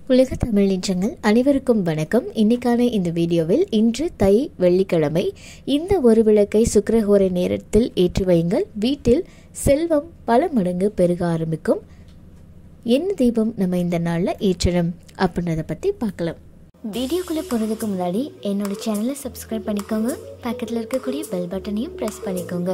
உலக தமிழ் நின்றங்கள் அனைவருக்கும் வணக்கம் இன்னைக்கான இந்த வீடியோவில் இன்று தை வெள்ளிக்கிழமை இந்த ஒரு விளக்கை சுக்கிரஹோரை நேரத்தில் ஏற்றி வையுங்கள் வீட்டில் செல்வம் பல மடங்கு பெருக ஆரம்பிக்கும் என்ன தீபம் நம்ம இந்த நாளில் ஏற்றணும் அப்படின்றத பற்றி பார்க்கலாம் வீடியோக்குள்ளே போகிறதுக்கு முன்னாடி என்னோட சேனலை சப்ஸ்கிரைப் பண்ணிக்கோங்க பக்கத்தில் இருக்கக்கூடிய பெல் பட்டனையும் ப்ரெஸ் பண்ணிக்கோங்க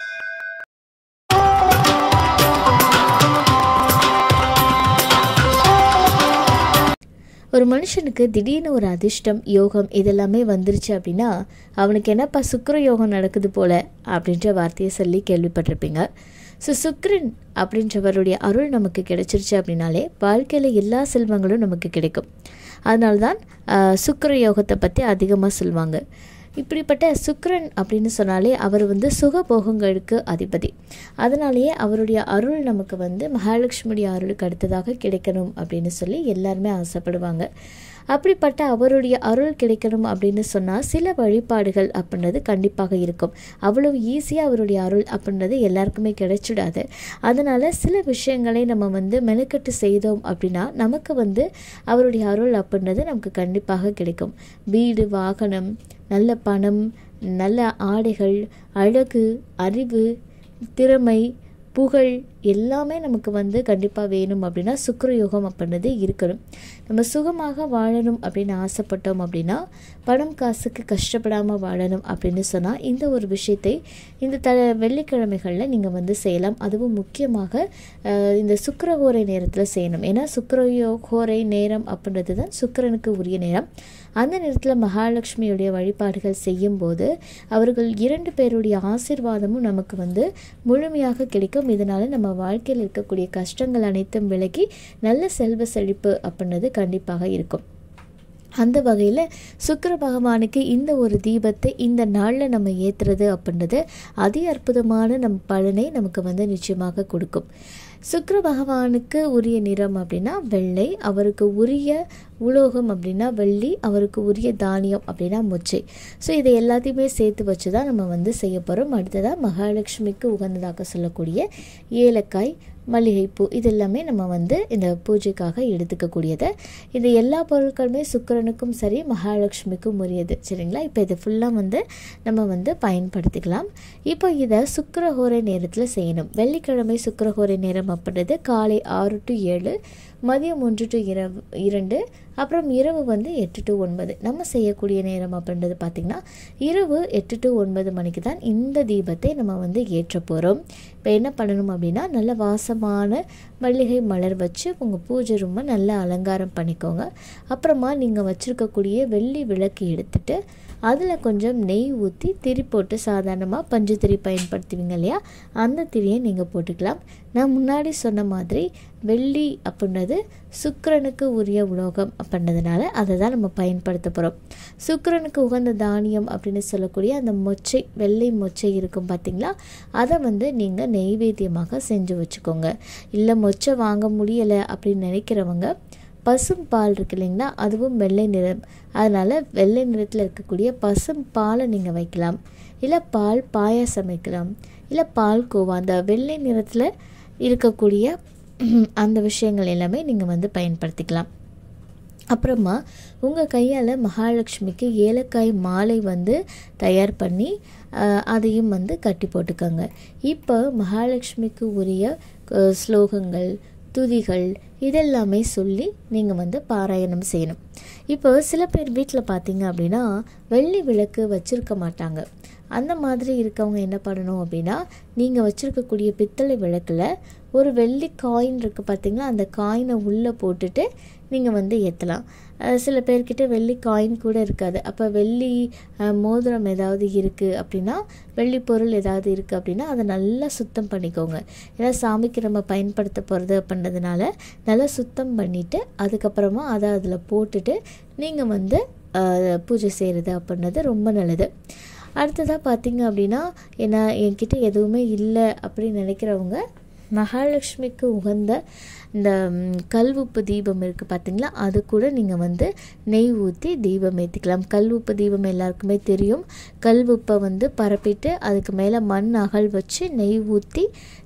ஒரு மனுஷனுக்கு திடீர்னு ஒரு அதிர்ஷ்டம் யோகம் இதெல்லாமே வந்துருச்சு அப்படின்னா அவனுக்கு என்னப்பா சுக்கர யோகம் நடக்குது போல அப்படின்ற வார்த்தையை சொல்லி கேள்விப்பட்டிருப்பீங்க ஸோ சுக்ரன் அப்படின்றவருடைய அருள் நமக்கு கிடைச்சிருச்சு அப்படின்னாலே வாழ்க்கையில் எல்லா செல்வங்களும் நமக்கு கிடைக்கும் அதனால்தான் சுக்கர யோகத்தை பற்றி அதிகமாக சொல்லுவாங்க இப்படிப்பட்ட சுக்ரன் அப்படின்னு சொன்னாலே அவர் வந்து சுகபோகங்களுக்கு அதிபதி அதனாலேயே அவருடைய அருள் நமக்கு வந்து மகாலட்சுமியுடைய அருளுக்கு அடுத்ததாக கிடைக்கணும் அப்படின்னு சொல்லி எல்லாருமே ஆசைப்படுவாங்க அப்படிப்பட்ட அவருடைய அருள் கிடைக்கணும் அப்படின்னு சொன்னால் சில வழிபாடுகள் அப்படின்றது கண்டிப்பாக இருக்கும் அவ்வளவு ஈஸியாக அவருடைய அருள் அப்படின்றது எல்லாருக்குமே கிடைச்சிடாது அதனால் சில விஷயங்களை நம்ம வந்து மெனக்கெட்டு செய்தோம் அப்படின்னா நமக்கு வந்து அவருடைய அருள் அப்படின்றது நமக்கு கண்டிப்பாக கிடைக்கும் வீடு வாகனம் நல்ல பணம் நல்ல ஆடைகள் அழகு அறிவு திறமை புகழ் எல்லாமே நமக்கு வந்து கண்டிப்பாக வேணும் அப்படின்னா சுக்கரயோகம் அப்படின்றது இருக்கணும் நம்ம சுகமாக வாழணும் அப்படின்னு ஆசைப்பட்டோம் அப்படின்னா பணம் காசுக்கு கஷ்டப்படாமல் வாழணும் அப்படின்னு சொன்னால் இந்த ஒரு விஷயத்தை இந்த த வெள்ளிக்கிழமைகளில் நீங்கள் வந்து செய்யலாம் அதுவும் முக்கியமாக இந்த சுக்கரஹோரை நேரத்தில் செய்யணும் ஏன்னா சுக்கரயோகோரை நேரம் அப்படின்றது தான் சுக்கரனுக்கு உரிய நேரம் அந்த நேரத்தில் மகாலட்சுமியுடைய வழிபாடுகள் செய்யும்போது அவர்கள் இரண்டு பேருடைய ஆசிர்வாதமும் நமக்கு வந்து முழுமையாக கிடைக்கும் இதனால் நம்ம வாழ்க்கையில் இருக்கக்கூடிய கஷ்டங்கள் அனைத்தும் விலகி நல்ல செல்வ செழிப்பு அப்படின்றது கண்டிப்பாக இருக்கும் அந்த வகையில் சுக்கர பகவானுக்கு இந்த ஒரு தீபத்தை இந்த நாளில் நம்ம ஏற்றுறது அப்படின்றது அதி அற்புதமான நம் பலனை நமக்கு வந்து நிச்சயமாக கொடுக்கும் சுக்கர பகவானுக்கு உரிய நிறம் அப்படின்னா வெள்ளை அவருக்கு உரிய உலோகம் அப்படின்னா வெள்ளி அவருக்கு உரிய தானியம் அப்படின்னா மொச்சை ஸோ இதை எல்லாத்தையுமே சேர்த்து வச்சு தான் நம்ம வந்து செய்ய போகிறோம் அடுத்ததாக மகாலட்சுமிக்கு உகந்ததாக சொல்லக்கூடிய ஏலக்காய் மல்லிகைப்பூ இது எல்லாமே நம்ம வந்து இந்த பூஜைக்காக எடுத்துக்கக்கூடியது இது எல்லா பொருட்களுமே சுக்கரனுக்கும் சரி மகாலட்சுமிக்கும் உரியது சரிங்களா இப்போ இது ஃபுல்லாக வந்து நம்ம வந்து பயன்படுத்திக்கலாம் இப்போ இதை சுக்கரஹோரை நேரத்தில் செய்யணும் வெள்ளிக்கிழமை சுக்கரஹோரை நேரம் அப்படின்றது காலை ஆறு டு ஏழு மதியம் ஒன்று டு இரவு இரண்டு அப்புறம் இரவு வந்து எட்டு டு ஒன்பது நம்ம செய்யக்கூடிய நேரம் அப்படின்றது பார்த்திங்கன்னா இரவு எட்டு டு ஒன்பது மணிக்கு தான் இந்த தீபத்தை நம்ம வந்து ஏற்ற போகிறோம் இப்போ என்ன பண்ணணும் அப்படின்னா நல்ல வாசமான மல்லிகை மலர் வச்சு உங்கள் பூஜை ரூமை நல்லா அலங்காரம் பண்ணிக்கோங்க அப்புறமா நீங்கள் வச்சுருக்கக்கூடிய வெள்ளி விளக்கு எடுத்துகிட்டு அதில் கொஞ்சம் நெய் ஊற்றி திரி போட்டு சாதாரணமாக பஞ்சு திரி பயன்படுத்துவீங்க இல்லையா அந்த திரியை நீங்கள் போட்டுக்கலாம் நான் முன்னாடி சொன்ன மாதிரி வெள்ளி அப்படின்றது சுக்கரனுக்கு உரிய உலோகம் அப்படின்றதுனால அதை தான் நம்ம பயன்படுத்த போகிறோம் சுக்கரனுக்கு உகந்த தானியம் அப்படின்னு சொல்லக்கூடிய அந்த மொச்சை வெள்ளை மொச்சை இருக்கும் பார்த்திங்களா அதை வந்து நீங்கள் நெய்வேத்தியமாக செஞ்சு வச்சுக்கோங்க இல்லை மொச்சை வாங்க முடியலை அப்படின்னு நினைக்கிறவங்க பசும் பால் இருக்கு இல்லைங்களா அதுவும் வெள்ளை நிறம் அதனால் வெள்ளை நிறத்தில் இருக்கக்கூடிய பசும் பாலை நீங்கள் வைக்கலாம் இல்லை பால் பாயாசம் வைக்கலாம் இல்லை பால் கோவா அந்த வெள்ளை நிறத்தில் இருக்கக்கூடிய அந்த விஷயங்கள் எல்லாமே நீங்கள் வந்து பயன்படுத்திக்கலாம் அப்புறமா உங்கள் கையால் மகாலட்சுமிக்கு ஏலக்காய் மாலை வந்து தயார் பண்ணி அதையும் வந்து கட்டி போட்டுக்கோங்க இப்போ மகாலட்சுமிக்கு உரிய ஸ்லோகங்கள் துதிகள் இதெல்லாமே சொல்லி நீங்கள் வந்து பாராயணம் செய்யணும் இப்போ சில பேர் வீட்டில் பார்த்தீங்க அப்படின்னா வெள்ளி விளக்கு வச்சுருக்க மாட்டாங்க அந்த மாதிரி இருக்கவங்க என்ன பண்ணணும் அப்படின்னா நீங்கள் வச்சுருக்கக்கூடிய பித்தளை விளக்கில் ஒரு வெள்ளி காயின் இருக்குது பார்த்தீங்களா அந்த காயினை உள்ளே போட்டுட்டு நீங்கள் வந்து ஏற்றலாம் சில பேர்கிட்ட வெள்ளி காயின் கூட இருக்காது அப்போ வெள்ளி மோதிரம் ஏதாவது இருக்குது அப்படின்னா வெள்ளி பொருள் ஏதாவது இருக்குது அப்படின்னா அதை நல்லா சுத்தம் பண்ணிக்கோங்க ஏன்னா சாமிக்கு நம்ம பயன்படுத்த போகிறது அப்படின்றதுனால நல்லா சுத்தம் பண்ணிவிட்டு அதுக்கப்புறமா அதை அதில் போட்டுட்டு நீங்கள் வந்து பூஜை செய்கிறது அப்படின்றது ரொம்ப நல்லது அடுத்ததாக பார்த்தீங்க அப்படின்னா என்ன என்கிட்ட எதுவுமே இல்லை அப்படின்னு நினைக்கிறவங்க மகாலட்சுமிக்கு உகந்த இந்த கல் உப்பு தீபம் இருக்குது பார்த்தீங்களா அது கூட நீங்கள் வந்து நெய் ஊற்றி தீபம் ஏற்றிக்கலாம் கல் உப்பு தீபம் எல்லாருக்குமே தெரியும் கல் உப்பை வந்து பரப்பிட்டு அதுக்கு மேலே மண் அகல் வச்சு நெய் ஊற்றி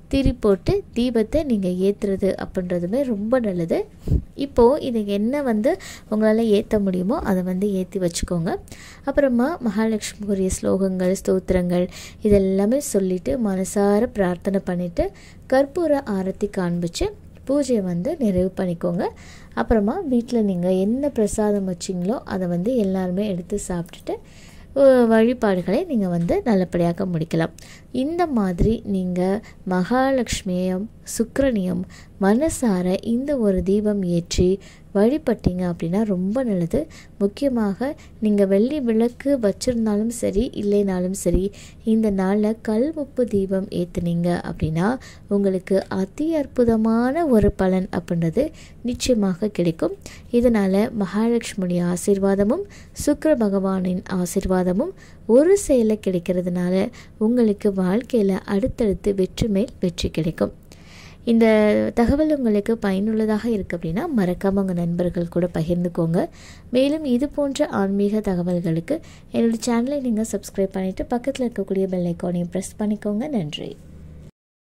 திரி போட்டு தீபத்தை நீங்கள் ஏற்றுறது அப்படின்றதுமே ரொம்ப நல்லது இப்போது இது என்ன வந்து உங்களால் ஏற்ற முடியுமோ அதை வந்து ஏற்றி வச்சுக்கோங்க அப்புறமா மகாலட்சுமிக்குரிய ஸ்லோகங்கள் ஸ்தோத்திரங்கள் இதெல்லாமே சொல்லிவிட்டு மனசார பிரார்த்தனை பண்ணிவிட்டு கற்பூர ஆரத்தி காண்பிச்சு பூஜையை வந்து நிறைவு பண்ணிக்கோங்க அப்புறமா வீட்டில் நீங்கள் என்ன பிரசாதம் வச்சிங்களோ அதை வந்து எல்லாருமே எடுத்து சாப்பிட்டுட்டு வழிபாடுகளை நீங்கள் வந்து நல்லபடியாக முடிக்கலாம் இந்த மாதிரி நீங்கள் மகாலட்சுமியம் சுக்கிரனியம் மனசார இந்த ஒரு தீபம் ஏற்றி வழிபட்டீங்க அப்படின்னா ரொம்ப நல்லது முக்கியமாக நீங்கள் வெள்ளி விளக்கு வச்சுருந்தாலும் சரி இல்லைனாலும் சரி இந்த நாளில் கல் உப்பு தீபம் ஏற்றுனீங்க அப்படின்னா உங்களுக்கு அதி அற்புதமான ஒரு பலன் அப்படின்றது நிச்சயமாக கிடைக்கும் இதனால் மகாலட்சுமியுடைய ஆசீர்வாதமும் சுக்கர பகவானின் ஆசீர்வாதமும் ஒரு செயலில் கிடைக்கிறதுனால உங்களுக்கு வாழ்க்கையில் அடுத்தடுத்து வெற்றி மேல் வெற்றி கிடைக்கும் இந்த தகவல் உங்களுக்கு பயனுள்ளதாக இருக்குது அப்படின்னா மறக்காமல் உங்கள் நண்பர்கள் கூட பகிர்ந்துக்கோங்க மேலும் இது போன்ற ஆன்மீக தகவல்களுக்கு என்னோடய சேனலை நீங்கள் சப்ஸ்கிரைப் பண்ணிவிட்டு பக்கத்தில் இருக்கக்கூடிய பெல் ஐக்கானையும் ப்ரெஸ் பண்ணிக்கோங்க நன்றி